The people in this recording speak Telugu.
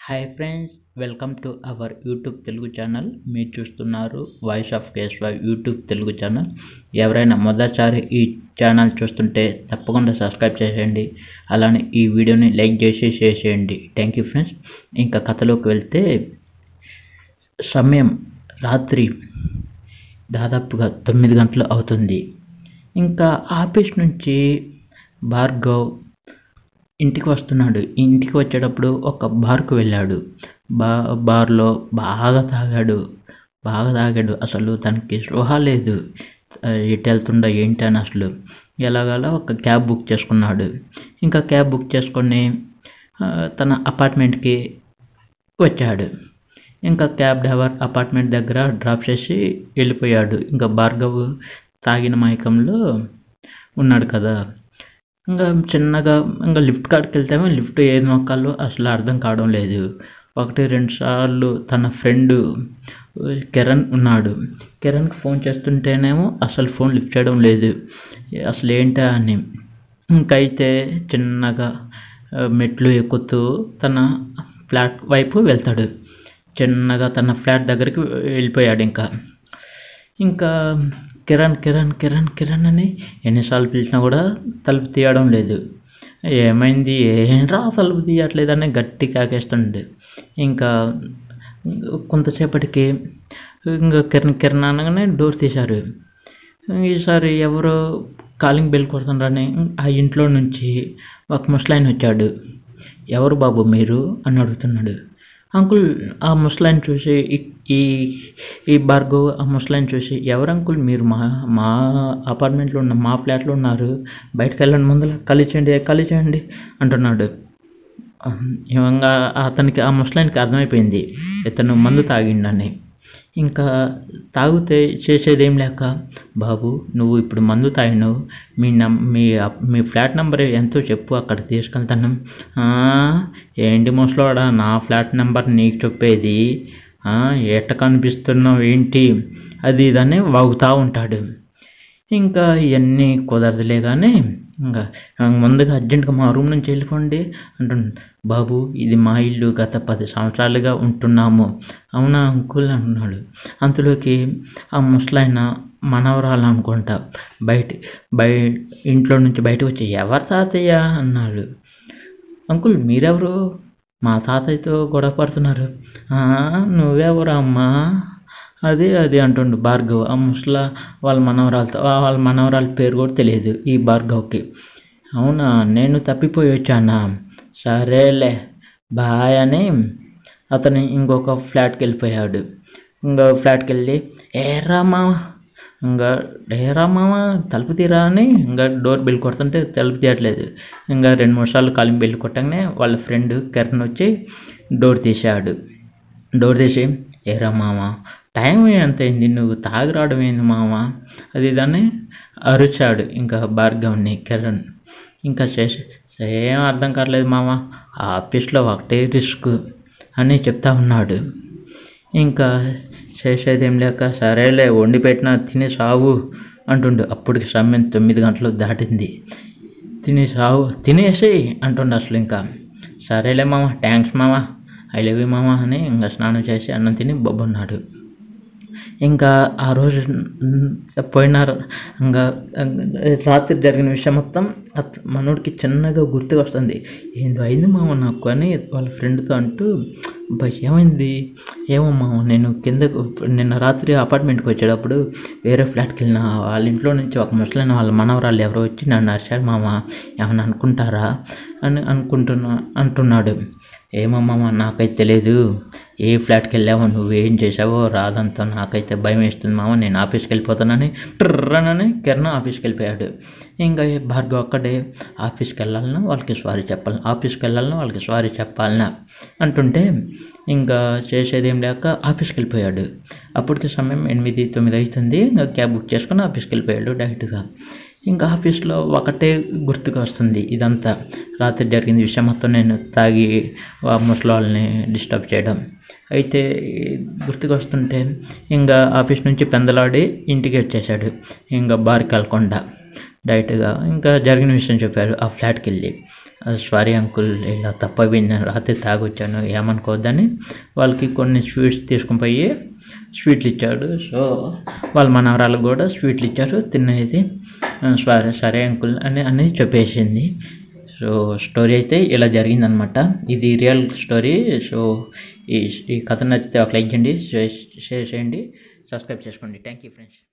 hi friends welcome to our YouTube Telugu channel మీరు చూస్తున్నారు voice of Keshava YouTube Telugu channel ఎవరైనా మొదటిసారి ఈ ఛానల్ చూస్తుంటే తప్పకుండా సబ్స్క్రైబ్ చేసేయండి అలానే ఈ వీడియోని లైక్ చేసి షేర్ చేయండి థ్యాంక్ యూ ఫ్రెండ్స్ ఇంకా కథలోకి వెళ్తే సమయం రాత్రి దాదాపుగా తొమ్మిది గంటలు అవుతుంది ఇంకా ఆఫీస్ నుంచి భార్గవ్ ఇంటికి వస్తున్నాడు ఇంటికి వచ్చేటప్పుడు ఒక బార్కు వెళ్ళాడు బా బార్లో బాగా తాగాడు బాగా తాగాడు అసలు తనకి స్పృహ లేదు ఆ, ఎటు వెళ్తుండో ఏంటి అని అసలు ఎలాగలా ఒక క్యాబ్ బుక్ చేసుకున్నాడు ఇంకా క్యాబ్ బుక్ చేసుకొని ఆ, తన అపార్ట్మెంట్కి వచ్చాడు ఇంకా క్యాబ్ డ్రైవర్ అపార్ట్మెంట్ దగ్గర డ్రాప్ చేసి వెళ్ళిపోయాడు ఇంకా భార్గవ్ తాగిన మైకంలో ఉన్నాడు కదా ఇంకా చిన్నగా ఇంకా లిఫ్ట్ కాడికి వెళ్తేమో లిఫ్ట్ ఏది నొక్కాలో అసలు అర్థం కావడం లేదు ఒకటి రెండు సార్లు తన ఫ్రెండ్ కిరణ్ ఉన్నాడు కిరణ్కి ఫోన్ చేస్తుంటేనేమో అసలు ఫోన్ లిఫ్ట్ చేయడం లేదు అసలు ఏంటా అని ఇంకైతే చిన్నగా ఆ, మెట్లు ఎక్కుతూ తన ఫ్లాట్ వైపు వెళ్తాడు చిన్నగా తన ఫ్లాట్ దగ్గరికి వెళ్ళిపోయాడు ఇంకా ఇంకా కిరణ్ కిరణ్ కిరణ్ కిరణ్ అని ఎన్నిసార్లు పిలిచినా కూడా తలుపు తీయడం లేదు ఏమైంది ఏంట్రా తలుపు తీయట్లేదని గట్టి కాకేస్తుండే ఇంకా కొంతసేపటికి ఇంకా కిరణ్ కిరణ్ అనగానే డోర్ తీశారు ఈసారి ఎవరో కాలింగ్ బెల్ కొడుతున్నారని ఆ ఇంట్లో నుంచి ఒక ముసలాయన వచ్చాడు ఎవరు బాబు మీరు అని అడుగుతున్నాడు అంకుల్ ఆ ముసలాయన చూసి ఈ- ఈ ఈ భార్గవ్ ఆ ముసలాయన చూసి ఎవరు అంకుల్ మీరు మా మా అపార్ట్మెంట్లో ఉన్న మా ఫ్లాట్లో ఉన్నారు బయటకు వెళ్ళండి ముందర కలిచేయండి కలిచేయండి అంటున్నాడు ఇవంగా అతనికి ఆ ముసలాయనకి అర్థమైపోయింది ఇతను మందు తాగిండని ఇంకా తాగితే చేసేది ఏం లేక బాబు నువ్వు ఇప్పుడు మందు తాగినావు మీ నం మీ అప్- మీ ఫ్లాట్ నెంబర్ ఎంతో చెప్పు అక్కడ తీసుకెళ్తాను "ఆ, ఏంటి ముసలోడా నా ఫ్లాట్ నెంబర్ నీకు చెప్పేది "ఆ, ఎట్ట కనిపిస్తున్నావు ఏంటి అది ఇదని వాగుతూ ఉంటాడు ఇంకా ఇవన్నీ కుదరదులే కానీ ఇంకా ముందుగా అర్జెంటుగా మా రూమ్ నుంచి వెళ్ళిపోండి అంటున్నాడు బాబు ఇది మా ఇల్లు గత పది సంవత్సరాలుగా ఉంటున్నాము అవునా అంకుల్ అంటున్నాడు అంతలోకి ఆ ముసలాయన మనవరాలు అనుకుంటా బయట బయ ఇంట్లో నుంచి బయటకు వచ్చి ఎవరు తాతయ్య అన్నాడు అంకుల్ మీరెవరు మా తాతయ్యతో గొడవ పడుతున్నారు "ఆ, నువ్వెవరు అమ్మా అదే అది అంటుండు భార్గవ్ ఆ ముసలా వాళ్ళ మనవరాలతో ఆ వాళ్ళ మనవరాల పేరు కూడా తెలియదు ఈ భార్గవ్కి అవునా నేను తప్పిపోయి వచ్చానా సరేలే బాయ్ అని అతను ఇంకొక ఫ్లాట్కి వెళ్ళిపోయాడు ఇంకో ఫ్లాట్కి వెళ్ళి ఏరా మామ ఇంకా ఏరా మామ తలుపు తీరా అని ఇంకా డోర్ బెల్ కొడుతుంటే తలుపు తీయట్లేదు ఇంకా రెండు మూడు సార్లు కాలింగ్ బెల్ కొట్టగానే వాళ్ళ ఫ్రెండ్ కిరణ్ వచ్చి డోర్ తీశాడు డోర్ తీసి ఏరా మామ టైం ఎంత అయింది నువ్వు తాగి రావడం ఏంది మామ అది దాన్ని అరిచాడు ఇంకా భార్గవ్ని కిరణ్ ఇంకా చేసి ఏం అర్థం కావట్లేదు మామ ఆ ఆఫీస్లో ఒకటే రిస్క్ అని చెప్తా ఉన్నాడు ఇంకా చేసేది ఏం లేక సరేలే వండి పెట్టినా తిని సావు అంటుండు అప్పటికి సమయం తొమ్మిది గంటలు దాటింది తిని సావు తినేసి అంటుండు అసలు ఇంకా సరేలే మామ థ్యాంక్స్ మామ ఐ లవ్ యూ మామ అని ఇంకా స్నానం చేసి అన్నం తిని బొబ్బున్నాడు ఇంకా ఆ రోజు మ్, పోయిన ఇంకా రాత్రి జరిగిన విషయం మొత్తం అత- మనోడికి చిన్నగా గుర్తుకు వస్తుంది ఏందో అయింది మామ నాకు అని వాళ్ళ ఫ్రెండ్తో అంటూ "అబ్బా, ఏమైంది ఏమో మామ నేను కిందకు నిన్న రాత్రి అపార్ట్మెంట్కి వచ్చేటప్పుడు వేరే ఫ్లాట్కి వెళ్ళిన వాళ్ళ ఇంట్లో నుంచి ఒక ముసలైన వాళ్ళ మనవరాలు ఎవరో వచ్చి నన్ను అరిచారు మామ ఏమైనా అనుకుంటారా అని అనుకుంటున్నా అంటున్నాడు ఏమో మామ నాకైతే తెలియదు ఏ ఫ్లాట్కి వెళ్ళావో నువ్వేం చేసావో రాదంతా నాకైతే భయం వేస్తుంది మామ నేను ఆఫీస్కి వెళ్ళిపోతానని ట్రనని కిరణ్ ఆఫీస్కి వెళ్ళిపోయాడు ఇంకా ఈ భార్గవ్ ఒక్కడే ఆఫీస్కి వెళ్ళాలన్నా వాళ్ళకి సారీ చెప్పాలి ఆఫీస్కి వెళ్ళాలన్నా వాళ్ళకి సారీ చెప్పాలన్నా అంటుంటే ఇంకా చేసేది ఏం లేక ఆఫీస్కి వెళ్ళిపోయాడు అప్పటికి సమయం ఎనిమిది తొమ్మిది అవుతుంది ఇంకా క్యాబ్ బుక్ చేసుకుని ఆఫీస్కి వెళ్ళిపోయాడు డైరెక్ట్గా ఇంకా ఆఫీస్లో ఒకటే గుర్తుకు వస్తుంది ఇదంతా రాత్రి జరిగిన విషయం మొత్తం నేను తాగి ఆ ముసలి వాళ్ళని డిస్టర్బ్ చేయడం అయితే గుర్తుకు వస్తుంటే ఇంకా ఆఫీస్ నుంచి పెందలాడి ఇంటికి వచ్చేసాడు ఇంకా బార్కి వెళ్ళకుండా డైరెక్ట్గా ఇంకా జరిగిన విషయం చెప్పారు ఆ ఫ్లాట్కి వెళ్ళి సారీ అంకుల్ ఇలా తప్పైంది రాత్రి తాగొచ్చాను ఏమనుకోవద్దని వాళ్ళకి కొన్ని స్వీట్స్ తీసుకొని పోయి స్వీట్లు ఇచ్చాడు సో వాళ్ళ మనవరాలకు కూడా స్వీట్లు ఇచ్చారు తినేది సరే సరే అంకుల్ అని అని చెప్పేసింది సో స్టోరీ అయితే ఇలా జరిగిందనమాట ఇది రియల్ స్టోరీ సో ఈ ఈ కథ నచ్చితే ఒక లైక్ చేయండి షేర్ షేర్ చేయండి సబ్స్క్రైబ్ చేసుకోండి థ్యాంక్ యూ ఫ్రెండ్స్